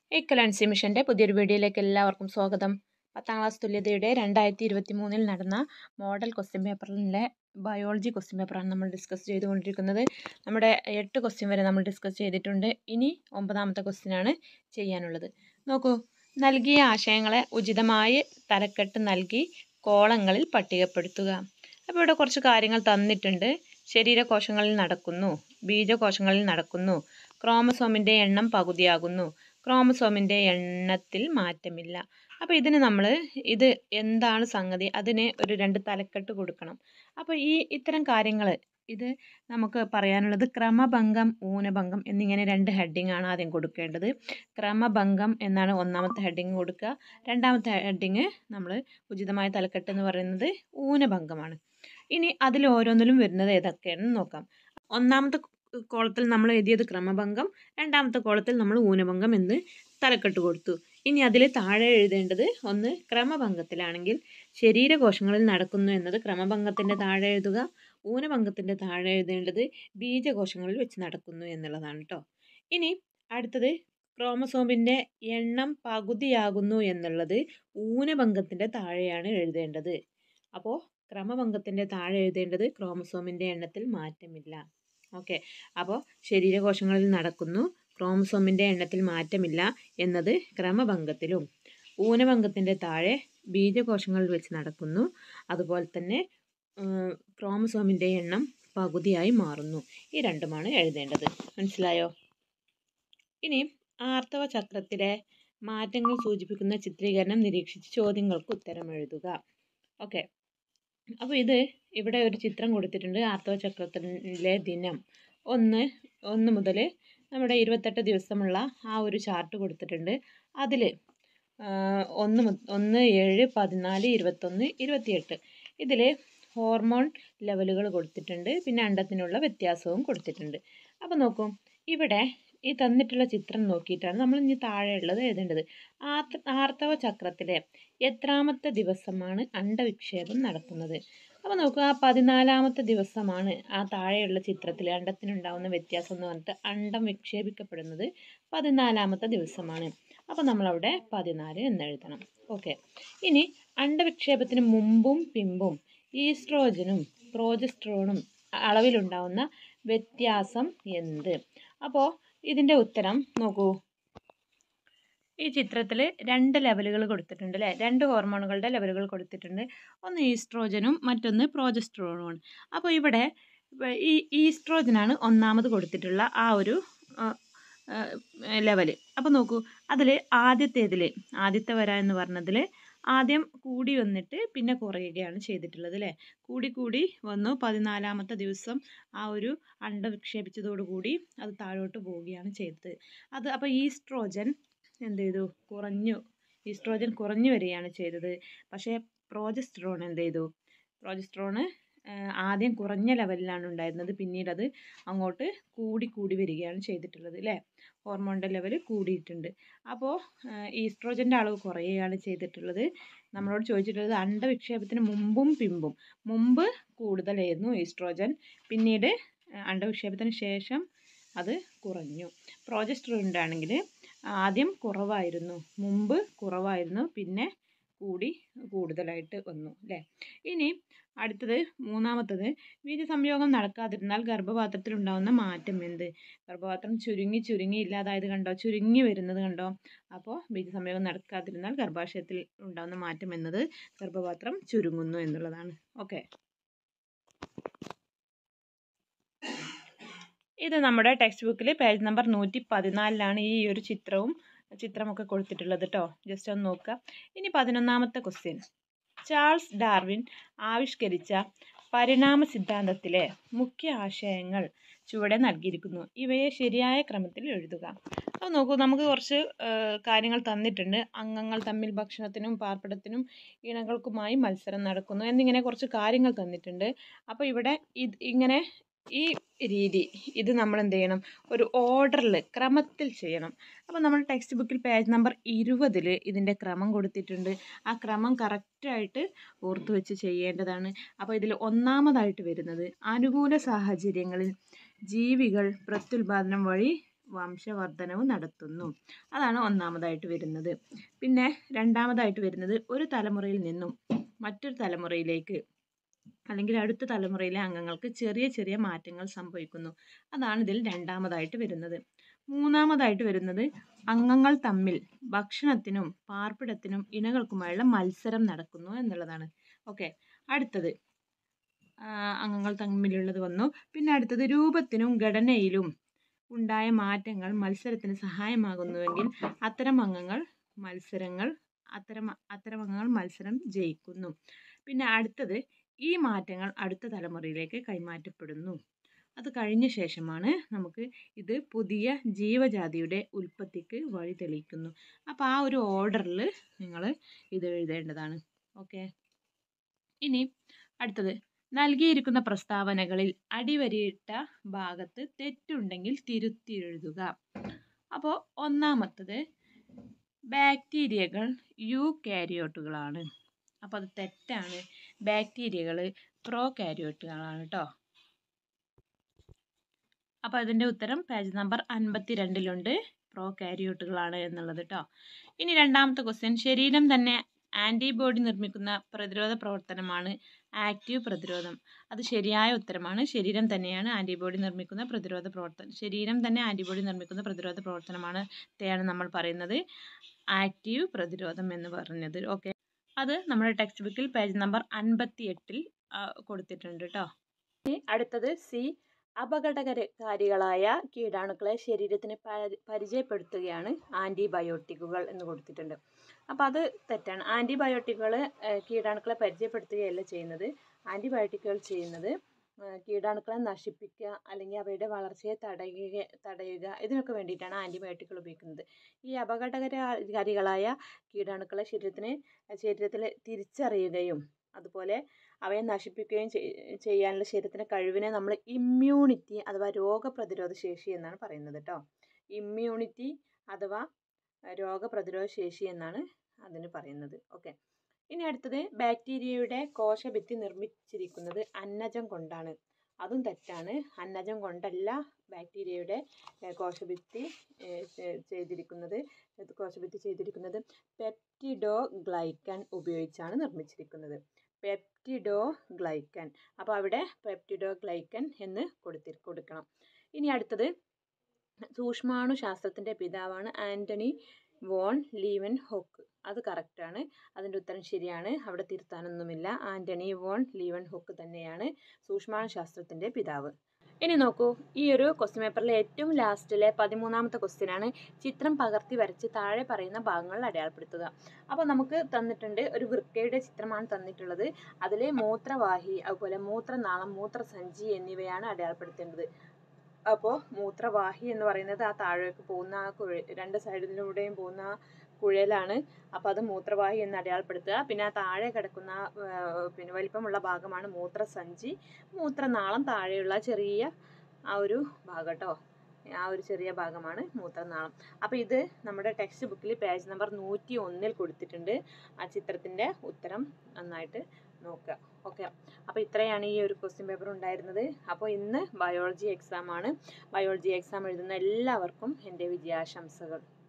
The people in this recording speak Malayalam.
ഇക്കലൻസി മിഷൻ്റെ പുതിയൊരു വീഡിയോയിലേക്ക് എല്ലാവർക്കും സ്വാഗതം പത്താം ക്ലാസ് തുല്യതയുടെ രണ്ടായിരത്തി ഇരുപത്തി മൂന്നിൽ നടന്ന മോഡൽ ക്വസ്റ്റ്യൻ പേപ്പറിലെ ബയോളജി ക്വസ്റ്റ്യൻ പേപ്പറാണ് നമ്മൾ ഡിസ്കസ് ചെയ്തുകൊണ്ടിരിക്കുന്നത് നമ്മുടെ എട്ട് ക്വസ്റ്റ്യൻ വരെ നമ്മൾ ഡിസ്കസ് ചെയ്തിട്ടുണ്ട് ഇനി ഒമ്പതാമത്തെ ക്വസ്റ്റ്യനാണ് ചെയ്യാനുള്ളത് നോക്കൂ നൽകിയ ആശയങ്ങളെ ഉചിതമായി തലക്കെട്ട് നൽകി കോളങ്ങളിൽ പട്ടികപ്പെടുത്തുക അപ്പോൾ ഇവിടെ കുറച്ച് കാര്യങ്ങൾ തന്നിട്ടുണ്ട് ശരീരകോശങ്ങളിൽ നടക്കുന്നു ബീജകോശങ്ങളിൽ നടക്കുന്നു ക്രോമസോമിൻ്റെ എണ്ണം പകുതിയാകുന്നു ക്രോമസോമിൻ്റെ എണ്ണത്തിൽ മാറ്റമില്ല അപ്പോൾ ഇതിന് നമ്മൾ ഇത് എന്താണ് സംഗതി അതിന് ഒരു രണ്ട് തലക്കെട്ട് കൊടുക്കണം അപ്പോൾ ഈ ഇത്തരം കാര്യങ്ങൾ ഇത് നമുക്ക് പറയാനുള്ളത് ക്രമഭംഗം ഊനഭംഗം എന്നിങ്ങനെ രണ്ട് ഹെഡിങ് ആണ് ആദ്യം കൊടുക്കേണ്ടത് ക്രമഭംഗം എന്നാണ് ഒന്നാമത്തെ ഹെഡിങ് കൊടുക്കുക രണ്ടാമത്തെ ഹെഡിങ് നമ്മൾ ഉചിതമായ തലക്കെട്ട് എന്ന് പറയുന്നത് ഊനഭംഗമാണ് ഇനി അതിൽ ഓരോന്നിലും വരുന്നത് ഏതൊക്കെയാണെന്ന് നോക്കാം ഒന്നാമത്തെ കോളത്തിൽ നമ്മൾ എഴുതിയത് ക്രമഭംഗം രണ്ടാമത്തെ കോളത്തിൽ നമ്മൾ ഊനഭംഗം എന്ന് തലക്കെട്ട് കൊടുത്തു ഇനി അതിൽ താഴെ എഴുതേണ്ടത് ഒന്ന് ക്രമഭംഗത്തിലാണെങ്കിൽ ശരീരകോശങ്ങളിൽ നടക്കുന്നു എന്നത് ക്രമഭംഗത്തിൻ്റെ താഴെ എഴുതുക ഊനഭംഗത്തിൻ്റെ താഴെ എഴുതേണ്ടത് ബീജകോശങ്ങളിൽ വെച്ച് നടക്കുന്നു എന്നുള്ളതാണ് കേട്ടോ ഇനി അടുത്തത് ക്രോമസോമിൻ്റെ എണ്ണം പകുതിയാകുന്നു എന്നുള്ളത് ഊനഭംഗത്തിൻ്റെ താഴെയാണ് എഴുതേണ്ടത് അപ്പോൾ ക്രമഭംഗത്തിൻ്റെ താഴെ എഴുതേണ്ടത് ക്രോമസോമിൻ്റെ എണ്ണത്തിൽ മാറ്റമില്ല ഓക്കെ അപ്പോൾ ശരീരകോശങ്ങളിൽ നടക്കുന്നു ക്രോമസോമിൻ്റെ എണ്ണത്തിൽ മാറ്റമില്ല എന്നത് ക്രമഭംഗത്തിലും ഊനഭംഗത്തിൻ്റെ താഴെ ബീജകോശങ്ങളിൽ വെച്ച് നടക്കുന്നു അതുപോലെ തന്നെ ക്രോമസോമിൻ്റെ എണ്ണം പകുതിയായി മാറുന്നു ഈ രണ്ടുമാണ് എഴുതേണ്ടത് മനസ്സിലായോ ഇനി ആർത്തവ ചക്രത്തിലെ മാറ്റങ്ങൾ സൂചിപ്പിക്കുന്ന ചിത്രീകരണം നിരീക്ഷിച്ച് ചോദ്യങ്ങൾക്ക് ഉത്തരം എഴുതുക ഓക്കെ അപ്പോൾ ഇത് ഇവിടെ ഒരു ചിത്രം കൊടുത്തിട്ടുണ്ട് ആർത്തവ ചക്രത്തിലെ ദിനം ഒന്ന് ഒന്ന് മുതൽ നമ്മുടെ ഇരുപത്തെട്ട് ദിവസമുള്ള ആ ഒരു ചാർട്ട് കൊടുത്തിട്ടുണ്ട് അതിൽ ഒന്ന് ഒന്ന് ഏഴ് പതിനാല് ഇരുപത്തൊന്ന് ഇരുപത്തിയെട്ട് ഇതിൽ ഹോർമോൺ ലെവലുകൾ കൊടുത്തിട്ടുണ്ട് പിന്നെ അണ്ടത്തിനുള്ള വ്യത്യാസവും കൊടുത്തിട്ടുണ്ട് അപ്പോൾ നോക്കൂ ഇവിടെ ഈ തന്നിട്ടുള്ള ചിത്രം നോക്കിയിട്ടാണ് നമ്മൾ ഇനി താഴെയുള്ളത് എഴുതേണ്ടത് ആർത്തവ ചക്രത്തിലെ എത്രാമത്തെ ദിവസമാണ് അണ്ടവിക്ഷേപം നടക്കുന്നത് അപ്പോൾ നോക്കുക ആ പതിനാലാമത്തെ ദിവസമാണ് ആ താഴെയുള്ള ചിത്രത്തിൽ അണ്ടത്തിനുണ്ടാവുന്ന വ്യത്യാസം എന്ന് പറഞ്ഞിട്ട് അണ്ടം വിക്ഷേപിക്കപ്പെടുന്നത് പതിനാലാമത്തെ ദിവസമാണ് അപ്പോൾ നമ്മളവിടെ പതിനാല് എന്നെഴുതണം ഓക്കെ ഇനി അണ്ടവിക്ഷേപത്തിന് മുമ്പും പിമ്പും ഈസ്ട്രോജനും പ്രോജസ്ട്രോണും അളവിലുണ്ടാവുന്ന വ്യത്യാസം എന്ത് അപ്പോൾ ഇതിൻ്റെ ഉത്തരം നോക്കൂ ഈ ചിത്രത്തിൽ രണ്ട് ലെവലുകൾ കൊടുത്തിട്ടുണ്ട് അല്ലേ രണ്ട് ഹോർമോണുകളുടെ ലെവലുകൾ കൊടുത്തിട്ടുണ്ട് ഒന്ന് ഈസ്ട്രോജനും മറ്റൊന്ന് പ്രോജസ്ട്രോണുമാണ് അപ്പോൾ ഇവിടെ ഈ ഈസ്ട്രോജനാണ് ഒന്നാമത് കൊടുത്തിട്ടുള്ള ആ ഒരു ലെവൽ അപ്പോൾ നോക്കൂ അതിൽ ആദ്യത്തേതിൽ ആദ്യത്തെ വര എന്ന് പറഞ്ഞതിൽ ആദ്യം കൂടി വന്നിട്ട് പിന്നെ കുറയുകയാണ് ചെയ്തിട്ടുള്ളത് അല്ലേ കൂടി കൂടി വന്നു പതിനാലാമത്തെ ദിവസം ആ ഒരു അണ്ട വിക്ഷേപിച്ചതോടുകൂടി അത് താഴോട്ട് പോവുകയാണ് ചെയ്തത് അത് അപ്പോൾ ഈസ്ട്രോജൻ എന്ത് ചെയ്തു കുറഞ്ഞു ഈസ്ട്രോജൻ കുറഞ്ഞു വരികയാണ് ചെയ്തത് പക്ഷേ പ്രോജസ്ട്രോൺ എന്ത് ചെയ്തു പ്രോജസ്ട്രോണ് ആദ്യം കുറഞ്ഞ ലെവലിലാണ് ഉണ്ടായിരുന്നത് പിന്നീട് അത് അങ്ങോട്ട് കൂടി കൂടി വരികയാണ് ചെയ്തിട്ടുള്ളത് അല്ലേ ഹോർമോണിൻ്റെ ലെവൽ കൂടിയിട്ടുണ്ട് അപ്പോൾ ഈസ്ട്രോജൻ്റെ അളവ് കുറയുകയാണ് ചെയ്തിട്ടുള്ളത് നമ്മളോട് ചോദിച്ചിട്ടുള്ളത് അണ്ടവിക്ഷേപത്തിന് മുമ്പും പിമ്പും മുമ്പ് കൂടുതലായിരുന്നു ഈസ്ട്രോജൻ പിന്നീട് അണ്ടവിക്ഷേപത്തിന് ശേഷം അത് കുറഞ്ഞു പ്രോജസ്ട്രോണിൻ്റെ ആണെങ്കിൽ ആദ്യം കുറവായിരുന്നു മുമ്പ് കുറവായിരുന്നു പിന്നെ കൂടി കൂടുതലായിട്ട് വന്നു അല്ലേ ഇനി അടുത്തത് മൂന്നാമത്തത് ബീജസംയോഗം നടക്കാതിരുന്നാൽ ഗർഭപാത്രത്തിൽ ഉണ്ടാകുന്ന മാറ്റം എന്ത് ഗർഭപാത്രം ചുരുങ്ങി ചുരുങ്ങി ഇല്ലാതായത് കണ്ടോ ചുരുങ്ങി വരുന്നത് കണ്ടോ അപ്പോൾ ബീജസംയോഗം നടക്കാതിരുന്നാൽ ഗർഭാശയത്തിൽ ഉണ്ടാകുന്ന മാറ്റം എന്നത് ഗർഭപാത്രം ചുരുങ്ങുന്നു എന്നുള്ളതാണ് ഓക്കെ ഇത് നമ്മുടെ ടെക്സ്റ്റ് ബുക്കിൽ പേജ് നമ്പർ നൂറ്റി പതിനാലിലാണ് ഈ ഒരു ചിത്രവും ചിത്രമൊക്കെ കൊടുത്തിട്ടുള്ളത് കേട്ടോ ജസ്റ്റ് ഒന്ന് നോക്കുക ഇനി പതിനൊന്നാമത്തെ ക്വസ്റ്റ്യൻ ചാൾസ് ഡാർവിൻ ആവിഷ്കരിച്ച പരിണാമ സിദ്ധാന്തത്തിലെ മുഖ്യ ആശയങ്ങൾ ചുവടെ നൽകിയിരിക്കുന്നു ഇവയെ ശരിയായ ക്രമത്തിൽ എഴുതുക അപ്പോൾ നോക്കൂ നമുക്ക് കുറച്ച് കാര്യങ്ങൾ തന്നിട്ടുണ്ട് അംഗങ്ങൾ തമ്മിൽ ഭക്ഷണത്തിനും പാർപ്പിടത്തിനും ഇണകൾക്കുമായി മത്സരം നടക്കുന്നു എന്നിങ്ങനെ കുറച്ച് കാര്യങ്ങൾ തന്നിട്ടുണ്ട് അപ്പോൾ ഇവിടെ ഇത് ഇങ്ങനെ ഈ രീതി ഇത് നമ്മൾ എന്ത് ചെയ്യണം ഒരു ഓർഡറിൽ ക്രമത്തിൽ ചെയ്യണം അപ്പോൾ നമ്മൾ ടെക്സ്റ്റ് ബുക്കിൽ പേജ് നമ്പർ ഇരുപതിൽ ഇതിൻ്റെ ക്രമം കൊടുത്തിട്ടുണ്ട് ആ ക്രമം കറക്റ്റായിട്ട് ഓർത്തു വെച്ച് ചെയ്യേണ്ടതാണ് അപ്പോൾ ഇതിൽ ഒന്നാമതായിട്ട് വരുന്നത് അനുകൂല സാഹചര്യങ്ങളിൽ ജീവികൾ പ്രത്യുൽപാദനം വഴി വംശവർദ്ധനവ് നടത്തുന്നു അതാണ് ഒന്നാമതായിട്ട് വരുന്നത് പിന്നെ രണ്ടാമതായിട്ട് വരുന്നത് ഒരു തലമുറയിൽ നിന്നും മറ്റൊരു തലമുറയിലേക്ക് അല്ലെങ്കിൽ അടുത്ത തലമുറയിലെ അംഗങ്ങൾക്ക് ചെറിയ ചെറിയ മാറ്റങ്ങൾ സംഭവിക്കുന്നു അതാണ് ഇതിൽ രണ്ടാമതായിട്ട് വരുന്നത് മൂന്നാമതായിട്ട് വരുന്നത് അംഗങ്ങൾ തമ്മിൽ ഭക്ഷണത്തിനും പാർപ്പിടത്തിനും ഇണകൾക്കുമായുള്ള മത്സരം നടക്കുന്നു എന്നുള്ളതാണ് ഓക്കെ അടുത്തത് ആ, അംഗങ്ങൾ തമ്മിലുള്ളത് വന്നു പിന്നെ അടുത്തത് രൂപത്തിനും ഘടനയിലും ഉണ്ടായ മാറ്റങ്ങൾ മത്സരത്തിന് സഹായമാകുന്നുവെങ്കിൽ അത്തരം അംഗങ്ങൾ മത്സരങ്ങൾ അത്തരം അത്തരം അംഗങ്ങൾ മത്സരം ജയിക്കുന്നു പിന്നെ അടുത്തത് ഈ മാറ്റങ്ങൾ അടുത്ത തലമുറയിലേക്ക് കൈമാറ്റപ്പെടുന്നു അത് കഴിഞ്ഞ ശേഷമാണ് നമുക്ക് ഇത് പുതിയ ജീവജാതിയുടെ ഉൽപ്പത്തിക്ക് വഴി തെളിയിക്കുന്നു അപ്പോൾ ആ ഒരു ഓർഡറിൽ നിങ്ങൾ ഇത് എഴുതേണ്ടതാണ് ഓക്കെ ഇനി അടുത്തത് നൽകിയിരിക്കുന്ന പ്രസ്താവനകളിൽ അടിവരയിട്ട ഭാഗത്ത് തെറ്റുണ്ടെങ്കിൽ തിരുത്തി എഴുതുക അപ്പോൾ ഒന്നാമത്തത് ബാക്ടീരിയകൾ യു കാരിയോട്ടുകളാണ് അപ്പോൾ അത് തെറ്റാണ് ബാക്ടീരിയകൾ പ്രോ കാരിയോട്ടുകളാണ് കേട്ടോ അപ്പോൾ അതിൻ്റെ ഉത്തരം പേജ് നമ്പർ അൻപത്തി രണ്ടിലുണ്ട് പ്രോ കാരിയോട്ടുകളാണ് എന്നുള്ളത് കേട്ടോ ഇനി രണ്ടാമത്തെ ക്വസ്റ്റ്യൻ ശരീരം തന്നെ ആൻറ്റിബോഡി നിർമ്മിക്കുന്ന പ്രതിരോധ പ്രവർത്തനമാണ് ആക്റ്റീവ് പ്രതിരോധം അത് ശരിയായ ഉത്തരമാണ് ശരീരം തന്നെയാണ് ആൻറ്റിബോഡി നിർമ്മിക്കുന്ന പ്രതിരോധ പ്രവർത്തനം ശരീരം തന്നെ ആൻറ്റിബോഡി നിർമ്മിക്കുന്ന പ്രതിരോധ പ്രവർത്തനമാണ് ത്തെയാണ് നമ്മൾ പറയുന്നത് ആക്റ്റീവ് പ്രതിരോധം എന്ന് പറഞ്ഞത് ഓക്കെ അത് നമ്മുടെ ടെക്സ്റ്റ് ബുക്കിൽ പേജ് നമ്പർ അൻപത്തി എട്ടിൽ കൊടുത്തിട്ടുണ്ട് കേട്ടോ ഇനി അടുത്തത് സി അപകടകാരികളായ കീടാണുക്കളെ ശരീരത്തിന് പരി- പരിചയപ്പെടുത്തുകയാണ് ആൻറ്റിബയോട്ടിക്കുകൾ എന്ന് കൊടുത്തിട്ടുണ്ട് അപ്പോൾ അത് തെറ്റാണ് ആൻറ്റിബയോട്ടിക്കുകൾ കീടാണുക്കളെ പരിചയപ്പെടുത്തുകയല്ല ചെയ്യുന്നത് ആൻറ്റിബയോട്ടിക്കുകൾ ചെയ്യുന്നത് ആ, കീടാണുക്കളെ നശിപ്പിക്കുക അല്ലെങ്കിൽ അവയുടെ വളർച്ചയെ തടയുക തടയുക ഇതിനൊക്കെ വേണ്ടിയിട്ടാണ് ആൻറ്റിബയോട്ടിക്കുകൾ ഉപയോഗിക്കുന്നത് ഈ അപകടകാരികളായ കീടാണുക്കളെ ശരീരത്തിന് ശരീരത്തിൽ തിരിച്ചറിയുകയും അതുപോലെ അവയെ നശിപ്പിക്കുകയും ചെയ്- ചെയ്യാനുള്ള ശരീരത്തിൻ്റെ കഴിവിനെ നമ്മൾ ഇമ്മ്യൂണിറ്റി അഥവാ രോഗപ്രതിരോധ ശേഷി എന്നാണ് പറയുന്നത് കേട്ടോ ഇമ്മ്യൂണിറ്റി അഥവാ രോഗപ്രതിരോധ ശേഷി എന്നാണ് അതിന് പറയുന്നത് ഓക്കെ ഇനി അടുത്തത് ബാക്ടീരിയയുടെ കോശഭിത്തി നിർമ്മിച്ചിരിക്കുന്നത് അന്നജം കൊണ്ടാണ് അതും തെറ്റാണ് അന്നജം കൊണ്ടല്ല ബാക്ടീരിയയുടെ ഏഹ്, കോശഭിത്തി ഏഹ്, ചെ- ചെയ്തിരിക്കുന്നത് ഇത് കോശഭിത്തി ചെയ്തിരിക്കുന്നത് പെപ്റ്റിഡോ ഗ്ലൈക്കൻ ഉപയോഗിച്ചാണ് നിർമ്മിച്ചിരിക്കുന്നത് പെപ്റ്റിഡോ ഗ്ലൈക്കൻ അപ്പോൾ അവിടെ പെപ്റ്റിഡോ ഗ്ലൈക്കൻ എന്ന് കൊടുത്തി കൊടുക്കണം ഇനി അടുത്തത് സൂക്ഷ്മാണു ശാസ്ത്രത്തിൻ്റെ പിതാവാണ് ആൻ്റണി വോൺ ലീവൻ ഹൊക്ക് അത് കറക്റ്റാണ് അതിൻ്റെ ഉത്തരം ശരിയാണ് അവിടെ തിരുത്താനൊന്നുമില്ല ആൻ്റണി വോൺ ലീവൻ ഹൊക്ക് തന്നെയാണ് സൂക്ഷ്മാണു ശാസ്ത്രത്തിൻ്റെ പിതാവ് ഇനി നോക്കൂ ഈ ഒരു ക്വസ്റ്റ്യൻ പേപ്പറിലെ ഏറ്റവും ലാസ്റ്റിലെ പതിമൂന്നാമത്തെ ക്വസ്റ്റ്യൻ ആണ് ചിത്രം പകർത്തി വരച്ച് താഴെ പറയുന്ന ഭാഗങ്ങൾ അടയാളപ്പെടുത്തുക അപ്പോൾ നമുക്ക് തന്നിട്ടുണ്ട് ഒരു വൃക്കയുടെ ചിത്രമാണ് തന്നിട്ടുള്ളത് അതിൽ മൂത്രവാഹി അതുപോലെ മൂത്രനാളം മൂത്രസഞ്ചി എന്നിവയാണ് അടയാളപ്പെടുത്തേണ്ടത് അപ്പോൾ മൂത്രവാഹി എന്ന് പറയുന്നത് ആ താഴേക്ക് പോകുന്ന ആ കുഴ രണ്ട് സൈഡിലൂടെയും പോകുന്ന ആ കുഴലാണ് അപ്പോൾ അത് മൂത്രവാഹി എന്ന് അടയാളപ്പെടുത്തുക പിന്നെ ആ താഴെ കിടക്കുന്ന ആ, പിന്നെ വലിപ്പമുള്ള ഭാഗമാണ് മൂത്രസഞ്ചി മൂത്രനാളം താഴെയുള്ള ചെറിയ ആ ഒരു ഭാഗം കേട്ടോ ആ ഒരു ചെറിയ ഭാഗമാണ് മൂത്രനാളം അപ്പോൾ ഇത് നമ്മുടെ ടെക്സ്റ്റ് ബുക്കിൽ പേജ് നമ്പർ നൂറ്റി ഒന്നിൽ കൊടുത്തിട്ടുണ്ട് ആ ചിത്രത്തിൻ്റെ ഉത്തരം നന്നായിട്ട് നോക്കുക ഓക്കെ അപ്പോൾ ഇത്രയാണ് ഈ ഒരു ക്വസ്റ്റ്യൻ പേപ്പർ ഉണ്ടായിരുന്നത് അപ്പോൾ ഇന്ന് ബയോളജി എക്സാം ആണ് ബയോളജി എക്സാം എഴുതുന്ന എല്ലാവർക്കും എൻ്റെ വിജയാശംസകൾ